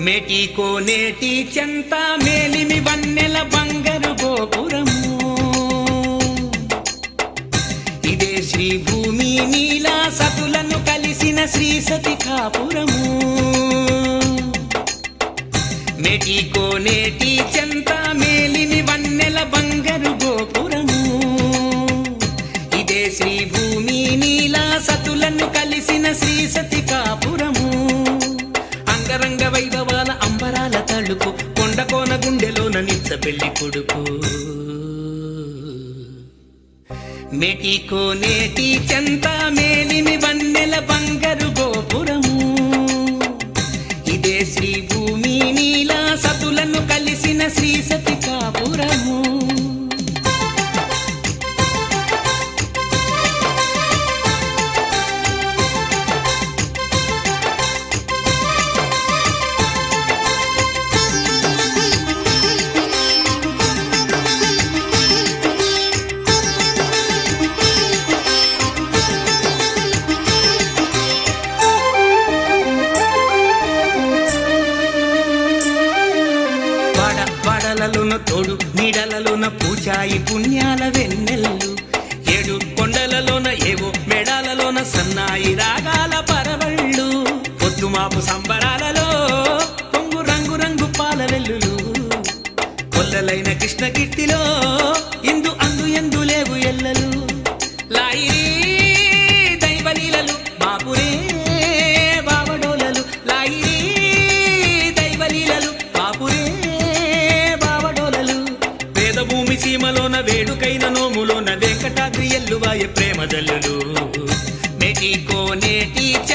మెటికో నేటి చెంత మేలిమి వన్నెల బంగారు గోపురము ఇదే శ్రీ భూమి నీలా సతులను కలిసిన శ్రీ సతి కాపురము మెటికో నేటి చెంత మేలిమి వన్నెల బంగారు గోపురము ఇదే శ్రీ భూమి నీలా సతులను కలిసిన శ్రీ సతి కాపురము అంగరంగ వైభవాల అంబరాల తళుకు కొండ కోన గుండెలోన నిచ్చ పెళ్లి కొడుకు మెటికో నేటి చెంత మేలిమి వన్నెల బంగారు గోపురము ఇదే శ్రీ భూమి నీలా సతులను కలిసిన శ్రీ సతి కాపురము వడ వడలలోన తోడు నీడలలోన పూచాయి పుణ్యాల వెన్నెల్లు ఏడు కొండలలోన ఏవో మెడాలలోన సన్నాయి రాగాల పరవళ్ళు పొద్దుమాపు సంబరాలలో పొంగు రంగు రంగు పాల వెల్లులు కొల్లలైన కృష్ణకీర్తిలో ఇందు అందు ఎందు లేవు ఎల్లలు లాయి దైవలీలలు బాపురే బావడోలలు లాయి దైవలీలలు బాపురే బావడోలలు వేదభూమి సీమలోన వేడుకైన నోములోన వెంకటాద్రి ఎల్లువాయ ప్రేమ జల్లులు మెటికో నేటి చ